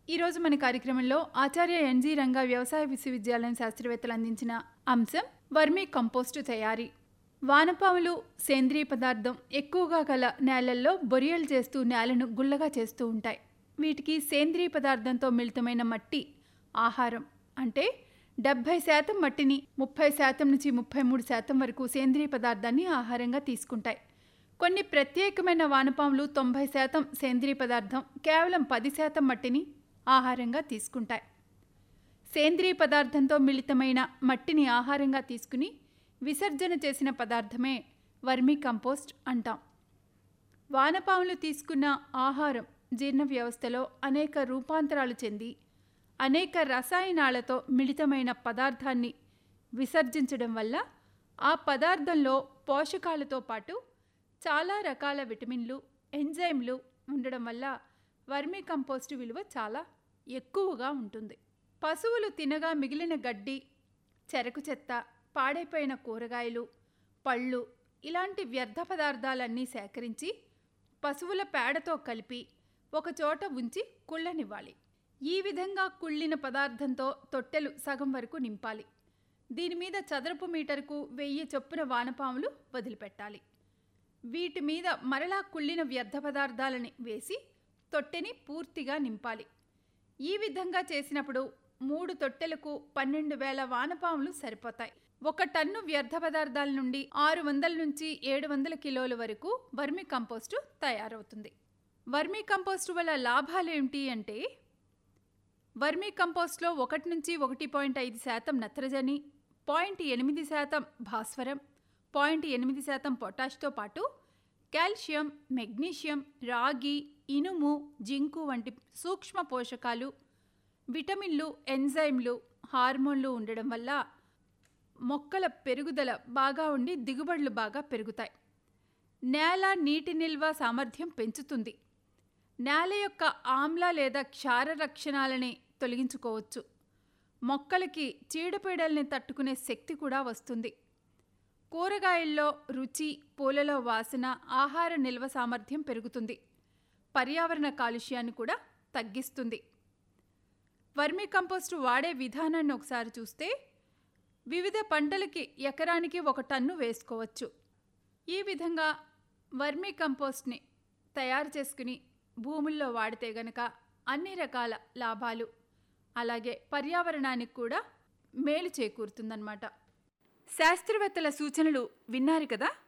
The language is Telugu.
ఈరోజు మన కార్యక్రమంలో ఆచార్య ఎన్జి రంగా వ్యవసాయ విశ్వవిద్యాలయం శాస్త్రవేత్తలు అందించిన అంశం వర్మీ కంపోస్టు తయారీ వానపాములు సేంద్రియ పదార్థం ఎక్కువగా గల నేలల్లో బొరియలు చేస్తూ నేలను గుల్లగా చేస్తూ ఉంటాయి వీటికి సేంద్రియ పదార్థంతో మిళితమైన మట్టి ఆహారం అంటే డెబ్భై శాతం మట్టిని ముప్పై శాతం నుంచి ముప్పై మూడు శాతం వరకు సేంద్రియ పదార్థాన్ని ఆహారంగా తీసుకుంటాయి కొన్ని ప్రత్యేకమైన వానపాములు తొంభై శాతం సేంద్రియ పదార్థం కేవలం పది శాతం మట్టిని ఆహారంగా తీసుకుంటాయి సేంద్రియ పదార్థంతో మిళితమైన మట్టిని ఆహారంగా తీసుకుని విసర్జన చేసిన పదార్థమే వర్మీ కంపోస్ట్ అంటాం వానపాములు తీసుకున్న ఆహారం జీర్ణ వ్యవస్థలో అనేక రూపాంతరాలు చెంది అనేక రసాయనాలతో మిళితమైన పదార్థాన్ని విసర్జించడం వల్ల ఆ పదార్థంలో పోషకాలతో పాటు చాలా రకాల విటమిన్లు ఎంజైమ్లు ఉండడం వల్ల వర్మీ కంపోస్ట్ విలువ చాలా ఎక్కువగా ఉంటుంది పశువులు తినగా మిగిలిన గడ్డి చెరకు చెత్త పాడైపోయిన కూరగాయలు పళ్ళు ఇలాంటి వ్యర్థ పదార్థాలన్నీ సేకరించి పశువుల పేడతో కలిపి ఒకచోట ఉంచి కుళ్ళనివ్వాలి ఈ విధంగా కుళ్ళిన పదార్థంతో తొట్టెలు సగం వరకు నింపాలి దీని మీద చదరపు మీటర్కు వెయ్యి చొప్పున వానపాములు వదిలిపెట్టాలి వీటి మీద మరలా కుళ్ళిన వ్యర్థ పదార్థాలని వేసి తొట్టెని పూర్తిగా నింపాలి ఈ విధంగా చేసినప్పుడు మూడు తొట్టెలకు పన్నెండు వేల వానపాములు సరిపోతాయి ఒక టన్ను వ్యర్థ పదార్థాల నుండి ఆరు వందల నుంచి ఏడు వందల కిలోల వరకు వర్మీ కంపోస్టు తయారవుతుంది వర్మీ కంపోస్టు వల్ల లాభాలు ఏమిటి అంటే వర్మీ కంపోస్ట్లో ఒకటి నుంచి ఒకటి పాయింట్ ఐదు శాతం నత్రజని పాయింట్ ఎనిమిది శాతం భాస్వరం పాయింట్ ఎనిమిది శాతం పొటాష్తో పాటు కాల్షియం మెగ్నీషియం రాగి ఇనుము జింకు వంటి సూక్ష్మ పోషకాలు విటమిన్లు ఎంజైమ్లు హార్మోన్లు ఉండడం వల్ల మొక్కల పెరుగుదల బాగా ఉండి దిగుబడులు బాగా పెరుగుతాయి నేల నీటి నిల్వ సామర్థ్యం పెంచుతుంది నేల యొక్క ఆమ్ల లేదా క్షార లక్షణాలని తొలగించుకోవచ్చు మొక్కలకి చీడపీడల్ని తట్టుకునే శక్తి కూడా వస్తుంది కూరగాయల్లో రుచి పూలలో వాసన ఆహార నిల్వ సామర్థ్యం పెరుగుతుంది పర్యావరణ కాలుష్యాన్ని కూడా తగ్గిస్తుంది వర్మీ కంపోస్ట్ వాడే విధానాన్ని ఒకసారి చూస్తే వివిధ పంటలకి ఎకరానికి ఒక టన్ను వేసుకోవచ్చు ఈ విధంగా వర్మీ కంపోస్ట్ని తయారు చేసుకుని భూముల్లో వాడితే గనక అన్ని రకాల లాభాలు అలాగే పర్యావరణానికి కూడా మేలు చేకూరుతుందన్నమాట శాస్త్రవేత్తల సూచనలు విన్నారు కదా